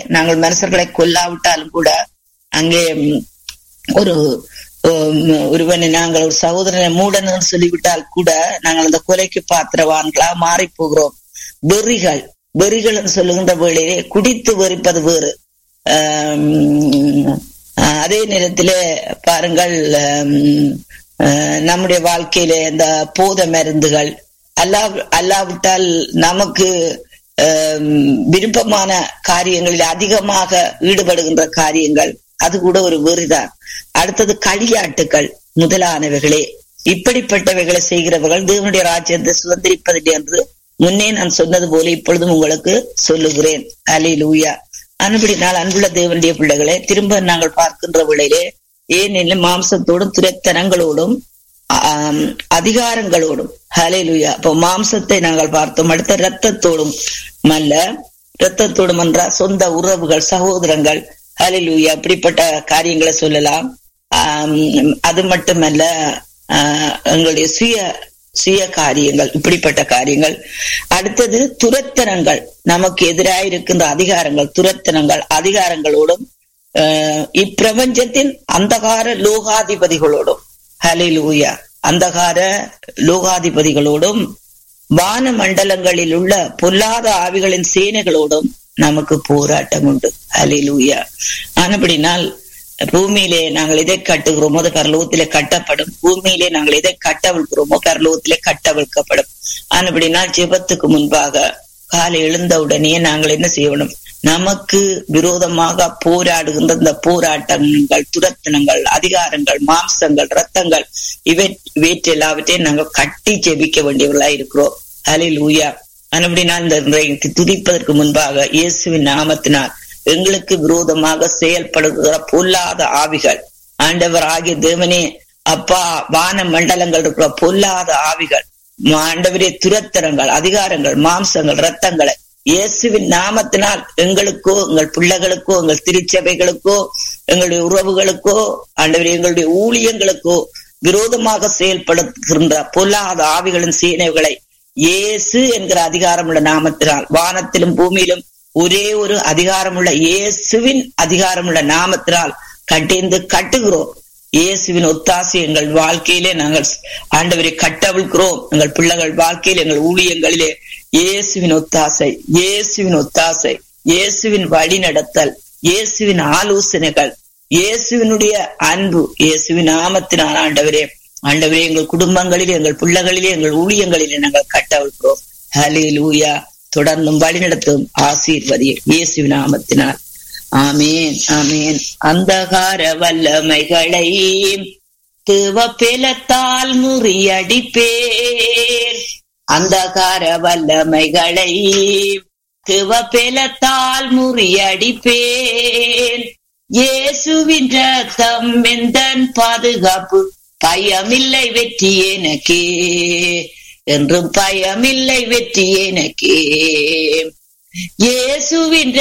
நாங்கள் மனுஷர்களை கொல்லாவிட்டாலும் கூட அங்கே ம், ஒரு உம், ஒருவனை நாங்கள் ஒரு சகோதரனை மூடன்னு சொல்லிவிட்டால் கூட நாங்கள் அந்த கொலைக்கு பாத்திரவான்களா மாறி போகிறோம் வெறிகள் வெறிகள் என்று சொல்லுகின்ற வேளையிலே குடித்து வெறிப்பது வேறு ஆம், அதே நேரத்திலே பாருங்கள் ஆம், அஹ், நம்முடைய வாழ்க்கையிலே இந்த போத மருந்துகள் அல்லா அல்லாவிட்டால் நமக்கு ஆம், விருப்பமான காரியங்களில் அதிகமாக ஈடுபடுகின்ற காரியங்கள் அது கூட ஒரு வெறிதான் அடுத்தது களியாட்டுக்கள் முதலானவைகளே இப்படிப்பட்டவைகளை செய்கிறவர்கள் தேவனுடைய ராஜ்யத்தை சுதந்திரிப்பதில்லை என்று முன்னே நான் சொன்னது போல இப்பொழுதும் உங்களுக்கு சொல்லுகிறேன் அலி லூயா அன்படினால் அன்புள்ள தேவனுடைய பிள்ளைகளை திரும்ப நாங்கள் பார்க்கின்ற வேளையிலே ஏனெனில் மாம்சத்தோடும் துரைத்தனங்களோடும் ஆம், அதிகாரங்களோடும் ஹalleluya அப்போ மாம்சத்தை நாங்கள் பார்த்தோம் அடுத்த இரத்தத்தோடும் அல்ல இரத்தத்தோடும் என்றால் சொந்த உறவுகள் சகோதரங்கள் ஹalleluya அப்படிப்பட்ட காரியங்களை சொல்லலாம் ஆம், அது மட்டுமல்ல ஆஹ், எங்களுடைய சுய சுய காரியங்கள் இப்படிப்பட்ட காரியங்கள் அடுத்தது துரத்தனங்கள் நமக்கு எதிராக இருக்கின்ற அதிகாரங்கள் துரத்தனங்கள் அதிகாரங்களோடும் ஆஹ், இப்பிரபஞ்சத்தின் அந்தகார லோகாதிபதிகளோடும் ஹலிலூயா அந்தகார லோகாதிபதிகளோடும் வான மண்டலங்களில் உள்ள பொல்லாத ஆவிகளின் சேனைகளோடும் நமக்கு போராட்டம் உண்டு ஹலிலூயா ஆனபடினால் பூமியிலே நாங்கள் எதை கட்டுகிறோமோ அது பரலோகத்திலே கட்டப்படும் பூமியிலே நாங்கள் எதை கட்டவிழ்கிறோமோ பரலோகத்திலே கட்டவிழ்க்கப்படும் ஆனபடினால் ஜெபத்துக்கு முன்பாக காலை எழுந்தவுடனே நாங்கள் என்ன செய்யணும் நமக்கு விரோதமாக போராடுகின்ற இந்த போராட்டங்கள் துரத்தனங்கள் அதிகாரங்கள் மாம்சங்கள் ரத்தங்கள் இவை இவற்றெல்லாவற்றையும் நாங்கள் கட்டி ஜெபிக்க வேண்டியவர்களா இருக்கிறோம் அலில் ஊயா அப்படினால் இந்த இன்றைக்கு துதிப்பதற்கு முன்பாக இயேசுவின் நாமத்தினால் எங்களுக்கு விரோதமாக செயல்படுகிற பொல்லாத ஆவிகள் ஆண்டவர் ஆகிய தேவனே அப்பா வான மண்டலங்கள் இருக்கிற பொல்லாத ஆவிகள் ஆண்டவரே துரத்தரங்கள் அதிகாரங்கள் மாம்சங்கள் ரத்தங்களை இயேசுவின் நாமத்தினால் எங்களுக்கோ எங்கள் பிள்ளைகளுக்கோ எங்கள் திருச்சபைகளுக்கோ எங்களுடைய உறவுகளுக்கோ ஆண்டவரே எங்களுடைய ஊழியங்களுக்கோ விரோதமாக செயல்படுகின்ற பொல்லாத ஆவிகளின் சேனைகளை இயேசு என்கிற அதிகாரமுள்ள நாமத்தினால் வானத்திலும் பூமியிலும் ஒரே ஒரு அதிகாரமுள்ள இயேசுவின் அதிகாரமுள்ள நாமத்தினால் கட்டிந்து கட்டுகிறோம் இயேசுவின் ஒத்தாசை எங்கள் வாழ்க்கையிலே நாங்கள் ஆண்டவரை கட்டவிழ்கிறோம் எங்கள் பிள்ளைகள் வாழ்க்கையில் எங்கள் ஊழியங்களிலே இயேசுவின் ஒத்தாசை இயேசுவின் ஒத்தாசை இயேசுவின் வழி நடத்தல் இயேசுவின் ஆலோசனைகள் இயேசுவினுடைய அன்பு இயேசுவின் நாமத்தினால் ஆண்டவரே ஆண்டவரே எங்கள் குடும்பங்களிலே எங்கள் பிள்ளைகளிலே எங்கள் ஊழியங்களிலே நாங்கள் கட்டவிழ்கிறோம் ஹலே லூயா தொடர்ந்தும் வழிநடத்தும் ஆசீர்வதி இயேசுவின் நாமத்தினால் ஆமேன் ஆமேன் அந்தகார வல்லமைகளை தேவப்பெலத்தால் முறியடிப்பேன் அந்தகார வல்லமைகளை தேவப்பெலத்தால் முறியடிப்பேன் இயேசுவின் ரத்தம் எந்தன் பாதுகாப்பு பயமில்லை வெற்றி எனக்கே என்றும் பயமில்லை வெற்றி எனக்கே இயேசுவின்